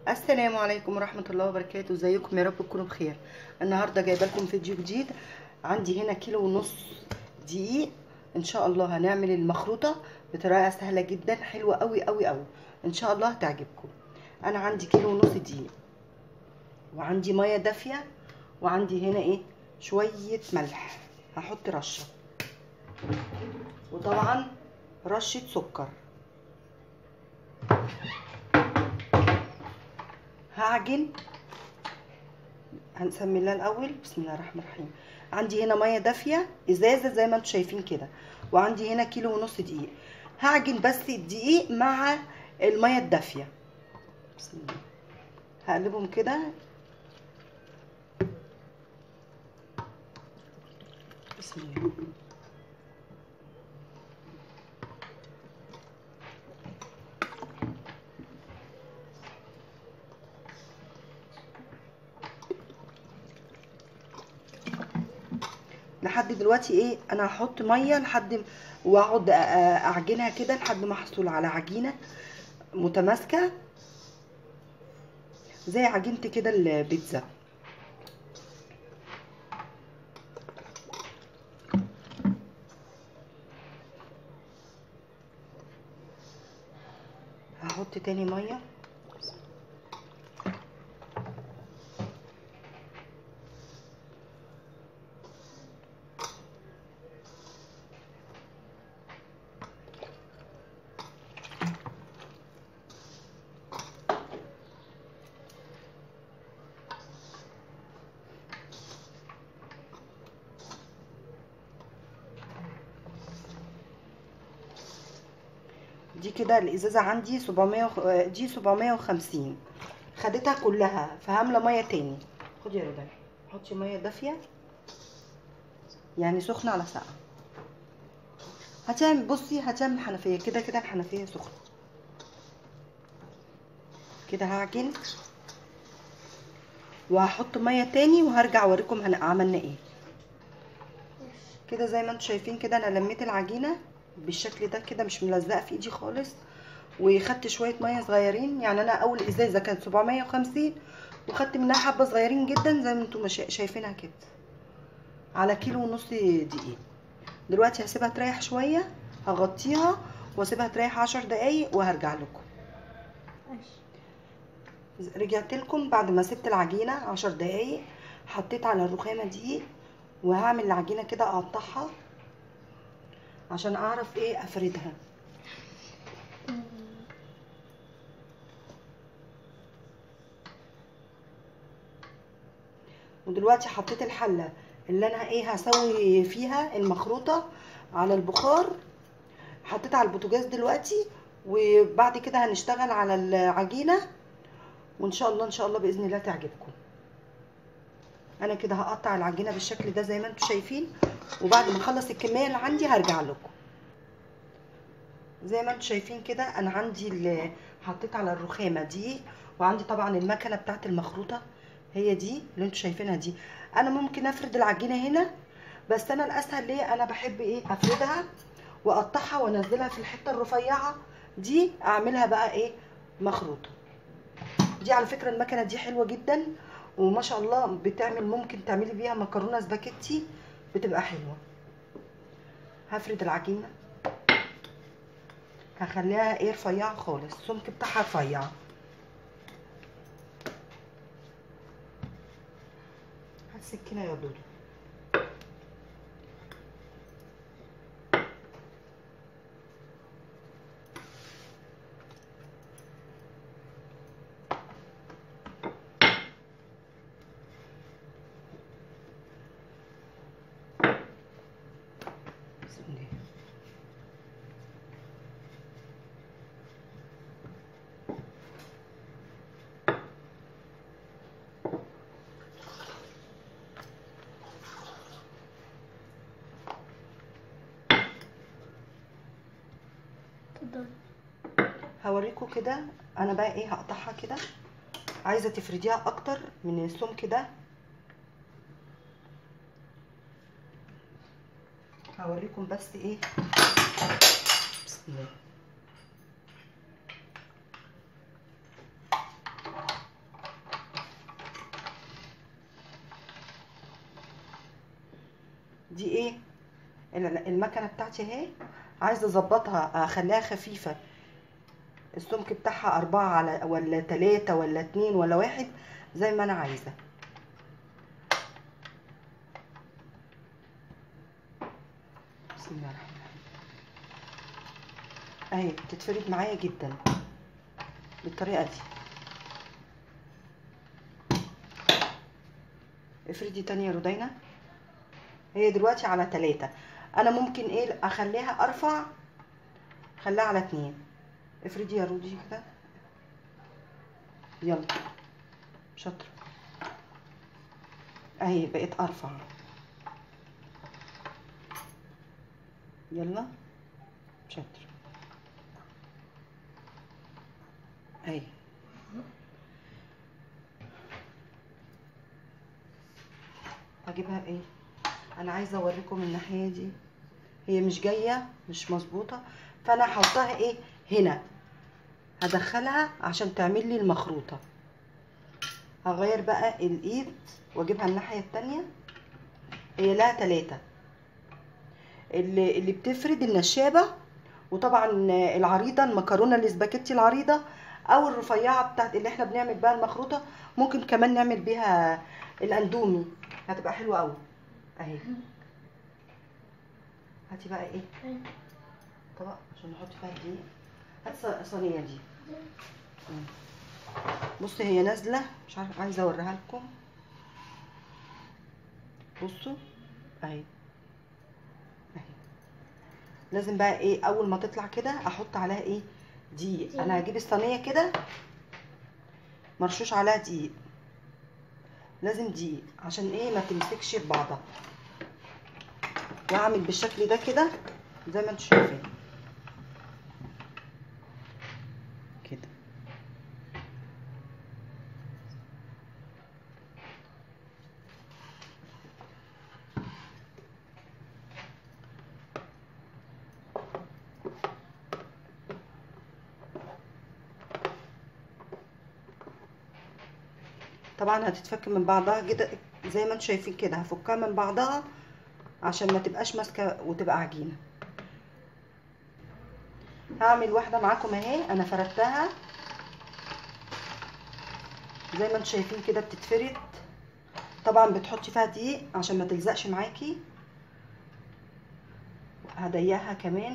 السلام عليكم ورحمة الله وبركاته ازيكم يا رب تكونوا بخير النهاردة جايبه لكم فيديو جديد عندي هنا كيلو ونص دقيق ان شاء الله هنعمل المخروطة بطريقة سهلة جدا حلوة قوي قوي قوي ان شاء الله هتعجبكم انا عندي كيلو ونص دقيق وعندي مية دافية وعندي هنا ايه شوية ملح هحط رشة وطبعا رشة سكر هعجن هنسمي الله الاول بسم الله الرحمن الرحيم عندي هنا ميه دافيه ازازه زي ما انتم شايفين كده وعندي هنا كيلو ونص دقيق هعجن بس الدقيق مع الميه الدافيه بسم الله هقلبهم كده بسم الله لحد دلوقتي ايه انا هحط ميه لحد واقعد اعجنها كده لحد ما احصل على عجينه متماسكه زي عجينه كده البيتزا هحط تاني ميه دي كده الازازه عندي 700 وخ... دي 750 خدتها كلها فهامله ميه تاني خدي يا رضا حطي ميه دافيه يعني سخنه على ساقعه هتعمل بصي هتعمل حنفيه كده كده الحنفيه سخنه كده هعجن وهحط ميه تاني وهرجع اوريكم هن... عملنا ايه كده زي ما انتم شايفين كده انا لميت العجينه بالشكل ده كده مش ملزقه في ايدي خالص وخدت شويه ميه صغيرين يعني انا اول ازازه كانت 750 وخدت منها حبه صغيرين جدا زي ما انتم شايفينها كده على كيلو ونص دقيق دلوقتي هسيبها تريح شويه هغطيها واسيبها تريح عشر دقايق وهرجع لكم رجعت لكم بعد ما سبت العجينه عشر دقايق حطيت على الرخامه دي وهعمل العجينه كده اقطعها عشان اعرف ايه افردها ودلوقتي حطيت الحله اللي انا ايه هسوي فيها المخروطه على البخار حطيتها على البوتاجاز دلوقتي وبعد كده هنشتغل على العجينه وان شاء الله ان شاء الله باذن الله تعجبكم انا كده هقطع العجينه بالشكل ده زي ما انتم شايفين وبعد ما اخلص الكميه اللي عندي هرجع لكم زي ما انتم شايفين كده انا عندي اللي حطيت على الرخامه دي وعندي طبعا المكنه بتاعت المخروطه هي دي اللي انتم شايفينها دي انا ممكن افرد العجينه هنا بس انا الاسهل ليه انا بحب ايه افردها واقطعها وانزلها في الحته الرفيعه دي اعملها بقى ايه مخروطه دي على فكره المكنه دي حلوه جدا وما شاء الله بتعمل ممكن تعملي بيها مكرونه سباكيتي بتبقى حلوه هفرد العجينه هخليها ايه رفيعه خالص السمك بتاعها رفيع هات سكينه يا دودو هوريكم كده انا بقى ايه هقطعها كده عايزه تفرديها اكتر من السمك ده هوريكم بس ايه بسم الله دي ايه ال- المكنه بتاعتي اهي عايزه اظبطها اخليها خفيفه السمك بتاعها أربعة على ولا تلاتة ولا اتنين ولا واحد زي ما أنا عايزة بسم الله الرحمن الرحيم اهي بتتفرد معايا جدا بالطريقة دي افردي تاني يا رودينا هي دلوقتي على تلاتة انا ممكن ايه اخليها ارفع خليها على اتنين افردي يا رودي كده يلا شاطرة اهي بقيت ارفع يلا شاطرة اهي هجيبها بايه انا عايزه اوريكم الناحيه دي هي مش جايه مش مظبوطه فانا هحطها ايه هنا هدخلها عشان تعمل لي المخروطه هغير بقى الايد واجيبها الناحيه التانية هي لها تلاتة اللي, اللي بتفرد النشابه وطبعا العريضه المكرونه الاسباجيتي العريضه او الرفيعه بتاعت اللي احنا بنعمل بيها المخروطه ممكن كمان نعمل بيها الاندومي هتبقى حلوه قوي اهي هاتي بقى ايه طبق عشان نحط فيها دي هات ص- صينيه دي مم. بصي هي نازله مش عارفه عايزه اوريها لكم بصوا اهي اهي لازم بقى ايه اول ما تطلع كده احط عليها ايه دقيق انا هجيب الصينيه كده مرشوش عليها دقيق لازم دقيق عشان ايه ما تمسكش في بعضها واعمل بالشكل ده كده زي ما انتم شايفين كده طبعا هتتفك من بعضها كده زي ما انتم شايفين كده هفكها من بعضها عشان ما تبقاش ماسكه وتبقى عجينه هعمل واحده معاكم اهي انا فردتها زي ما انتم شايفين كده بتتفرد طبعا بتحطي فيها دقيق عشان ما تلزقش معاكي هضيقها كمان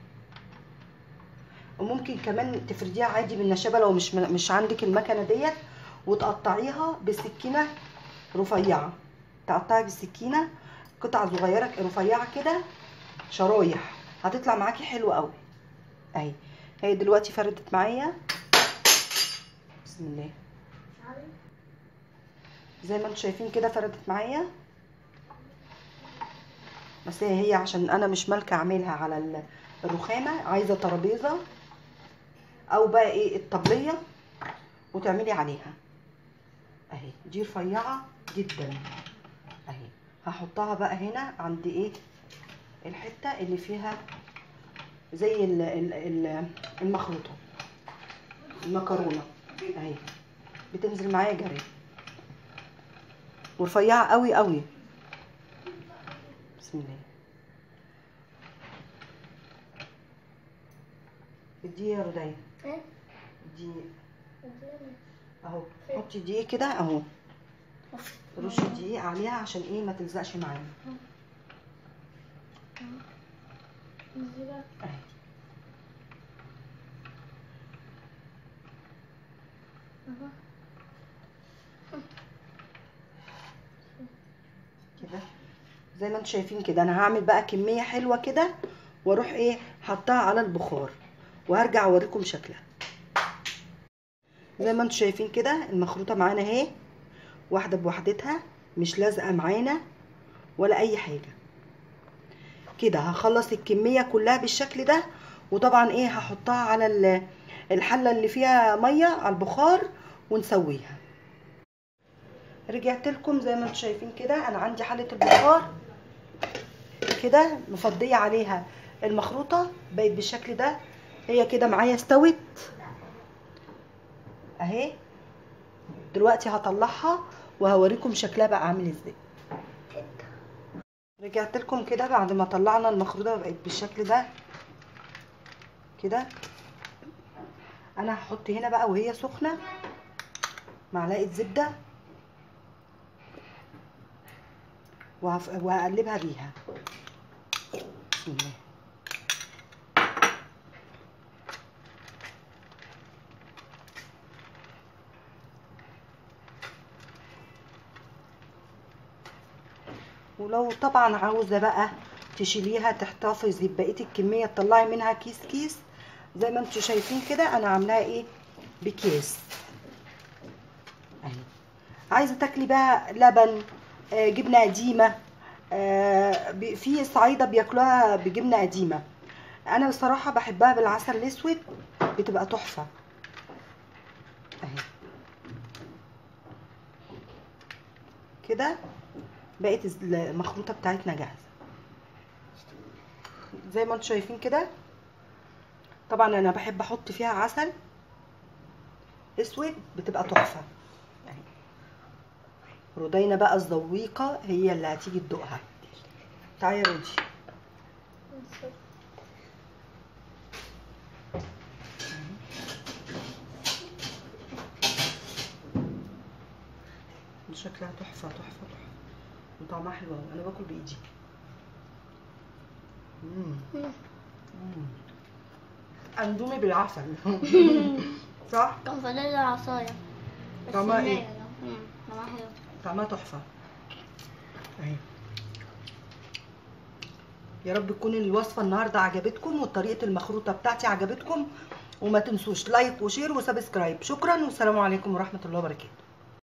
وممكن كمان تفرديها عادي بالنشابه لو مش مش عندك المكنه ديت وتقطعيها بالسكينه رفيعه تقطعي بالسكينه قطع صغيره رفيعه كده شرايح هتطلع معاكي حلوه قوي اهي هي دلوقتي فردت معايا بسم الله زي ما انتم شايفين كده فردت معايا بس هي هي عشان انا مش مالكه اعملها على ال- الرخامه عايزه ترابيزه او بقى ايه الطبليه وتعملي عليها اهي دي رفيعه جدا اهي هحطها بقى هنا عند ايه الحته اللي فيها زي ال- ال- ال- المخروطه المكرونه اهي بتنزل معايا جري ورفيعه قوي قوي بسم الله ادي يا رودية دي اهو حطي دقيق كده اهو رشي دقيق عليها عشان ايه ما تلزقش معانا اهي كده زي ما انتم شايفين كده انا هعمل بقى كميه حلوه كده واروح ايه حطها على البخار وهرجع اوريكم شكلها زي ما انتم شايفين كده المخروطه معانا اهي واحده بوحدتها مش لازقه معانا ولا اي حاجه كده هخلص الكميه كلها بالشكل ده وطبعا ايه هحطها على ال- الحله اللي فيها ميه على البخار ونسويها رجعت لكم زي ما انتم شايفين كده انا عندي حله البخار كده مفضيه عليها المخروطه بقت بالشكل ده هي كده معايا استوت اهي دلوقتي هطلعها وهوريكم شكلها بقى عامل ازاي رجعت لكم كده بعد ما طلعنا المخروطه بقت بالشكل ده كده انا هحط هنا بقى وهي سخنه معلقه زبده وهف- وهقلبها بيها بسم الله ولو طبعا عاوزه بقى تشيليها تحتفظي ببقيه الكميه تطلعي منها كيس كيس زي ما انتم شايفين كده انا عاملاها ايه بكيس اهي عايزه تاكلي بقى لبن آه، جبنه قديمه آه، بي- في صعيده بياكلوها بجبنه قديمه انا بصراحه بحبها بالعسل الاسود بتبقى تحفه اهي كده بقت المخروطه بتاعتنا جاهزه زي ما انتم شايفين كده طبعا انا بحب احط فيها عسل اسود بتبقى تحفه اهي رودينا بقى الذويقه هي اللي هتيجي تدوقها تعالي يا رودي دي شكلها تحفه تحفه تحفه وطعمها حلو أوي. انا باكل بايدي مم. مم. اندومي بالعسل صح كان فاضل لي عصاية بس طعمها النية إيه؟ ده. مم، طعمها حلو طعمها تحفه اهي يا رب تكون الوصفه النهارده عجبتكم وطريقه المخروطه بتاعتي عجبتكم وما تنسوش لايك وشير وسبسكرايب شكرا والسلام عليكم ورحمه الله وبركاته